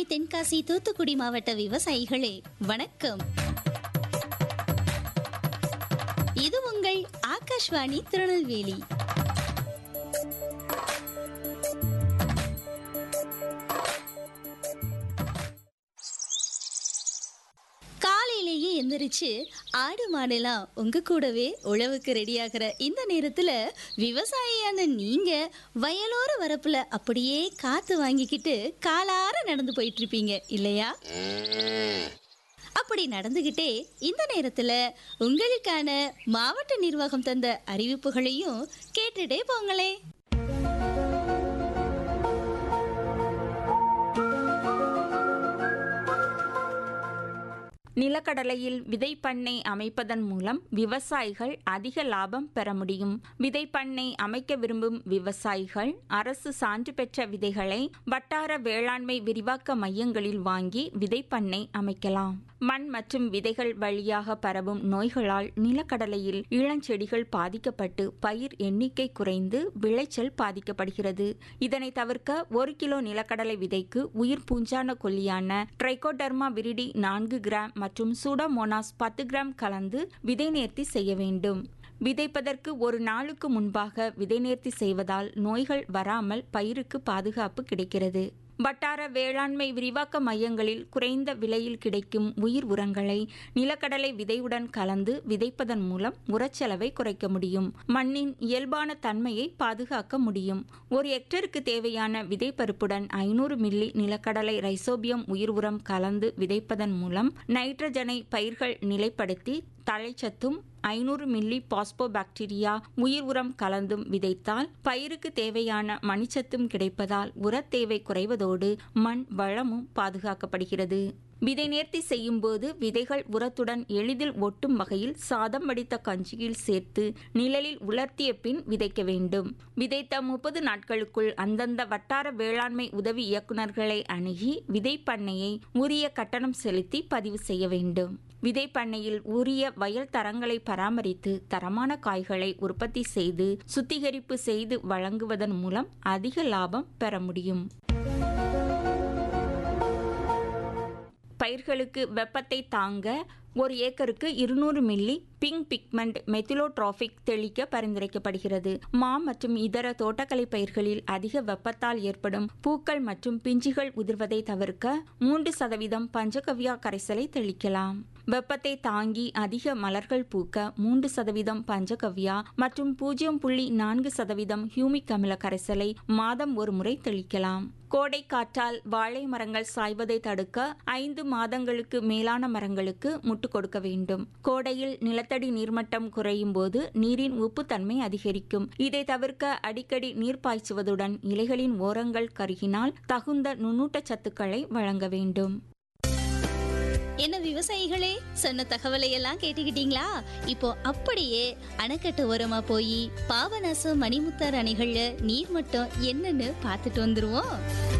தென்காசி தூத்துக்குடி மாவட்ட விவசாயிகளே வணக்கம் இது உங்கள் ஆகாஷ்வாணி திருநெல்வேலி காலையிலேயே எந்திரிச்சு ஆடு மாடெல்லாம் உங்க கூடவே உழவுக்கு ரெடியாகிற இந்த நேரத்துல விவசாயியான நீங்க வயலோர வரப்புல அப்படியே காத்து வாங்கிக்கிட்டு காலார நடந்து போயிட்டு இருப்பீங்க இல்லையா அப்படி நடந்துகிட்டே இந்த நேரத்துல உங்களுக்கான மாவட்ட நிர்வாகம் தந்த அறிவிப்புகளையும் கேட்டுட்டே போங்களே நிலக்கடலையில் விதைப்பண்ணை அமைப்பதன் மூலம் விவசாயிகள் அதிக லாபம் பெற முடியும் விதைப்பண்ணை அமைக்க விரும்பும் விவசாயிகள் அரசு சான்று பெற்ற விதைகளை வட்டார வேளாண்மை விரிவாக்க மையங்களில் வாங்கி விதைப்பண்ணை அமைக்கலாம் மண் மற்றும் விதைகள் வழியாக பரவும் நோய்களால் நிலக்கடலையில் இளஞ்செடிகள் பாதிக்கப்பட்டு பயிர் எண்ணிக்கை குறைந்து விளைச்சல் பாதிக்கப்படுகிறது இதனை தவிர்க்க ஒரு கிலோ நிலக்கடலை விதைக்கு உயிர் பூஞ்சான கொல்லியான ட்ரைகோடர்மா விரிடி நான்கு கிராம் மற்றும் சூடோமோனாஸ் பத்து கிராம் கலந்து விதை நேர்த்தி செய்ய வேண்டும் விதைப்பதற்கு ஒரு நாளுக்கு முன்பாக விதை நேர்த்தி செய்வதால் நோய்கள் வராமல் பயிருக்கு பாதுகாப்பு கிடைக்கிறது வட்டார வேளாண்மை விரிவாக்க மையங்களில் குறைந்த விலையில் கிடைக்கும் உயிர் உரங்களை நிலக்கடலை விதையுடன் கலந்து விதைப்பதன் மூலம் உரச்செலவை குறைக்க முடியும் மண்ணின் இயல்பான தன்மையை பாதுகாக்க முடியும் ஒரு ஹெக்டருக்கு தேவையான விதைப்பருப்புடன் ஐநூறு மில்லி நிலக்கடலை ரைசோபியம் உயிர் உரம் கலந்து விதைப்பதன் மூலம் நைட்ரஜனை பயிர்கள் நிலைப்படுத்தி தழைச்சத்தும் ஐநூறு மில்லி பாஸ்போ பாக்டீரியா உயிர் உரம் கலந்தும் விதைத்தால் பயிருக்கு தேவையான மணிச்சத்தும் கிடைப்பதால் உரத் தேவை குறைவதோடு மண் வளமும் பாதுகாக்கப்படுகிறது விதை நேர்த்தி செய்யும் போது விதைகள் உரத்துடன் எளிதில் ஒட்டும் வகையில் சாதம் வடித்த கஞ்சியில் சேர்த்து நிழலில் உலர்த்திய பின் விதைக்க வேண்டும் விதைத்த முப்பது நாட்களுக்குள் அந்தந்த வட்டார வேளாண்மை உதவி இயக்குநர்களை அணுகி விதை பண்ணையை உரிய கட்டணம் செலுத்தி பதிவு செய்ய வேண்டும் விதை பண்ணையில் உரிய வயல் தரங்களை பராமரித்து தரமான காய்களை உற்பத்தி செய்து சுத்திகரிப்பு செய்து வழங்குவதன் மூலம் அதிக லாபம் பெற முடியும் பயிர்களுக்கு வெப்பத்தை தாங்க ஒரு ஏக்கருக்கு இருநூறு மில்லி பிங்க் பிக்மெண்ட் மெத்திலோட்ராபிக் தெளிக்க பரிந்துரைக்கப்படுகிறது மா மற்றும் இதர தோட்டக்கலை பயிர்களில் அதிக வெப்பத்தால் ஏற்படும் பூக்கள் மற்றும் பிஞ்சுகள் உதிர்வதை தவிர்க்க மூன்று சதவீதம் பஞ்சகவ்யா கரைசலை தெளிக்கலாம் வெப்பத்தை தாங்கி அதிக மலர்கள் பூக்க மூன்று சதவீதம் பஞ்சகவ்யா மற்றும் பூஜ்ஜியம் புள்ளி நான்கு சதவீதம் ஹியூமிக் அமில கரைசலை மாதம் ஒரு முறை தெளிக்கலாம் கோடை காற்றால் வாழை மரங்கள் சாய்வதை தடுக்க ஐந்து மாதங்களுக்கு மேலான மரங்களுக்கு முட்டு கொடுக்க வேண்டும் கோடையில் நிலத்தடி நீர்மட்டம் குறையும் போது நீரின் உப்புத்தன்மை அதிகரிக்கும் இதை தவிர்க்க அடிக்கடி நீர் பாய்ச்சுவதுடன் இலைகளின் ஓரங்கள் கருகினால் தகுந்த நுண்ணூட்ட சத்துக்களை வழங்க வேண்டும் என்ன விவசாயிகளே சொன்ன தகவலை எல்லாம் கேட்டுக்கிட்டீங்களா இப்போ அப்படியே அணைக்கட்டு ஓரமா போய் பாபநாசம் மணிமுத்தார் அணைகள்ல நீர் மட்டம் என்னன்னு பார்த்துட்டு வந்துருவோம்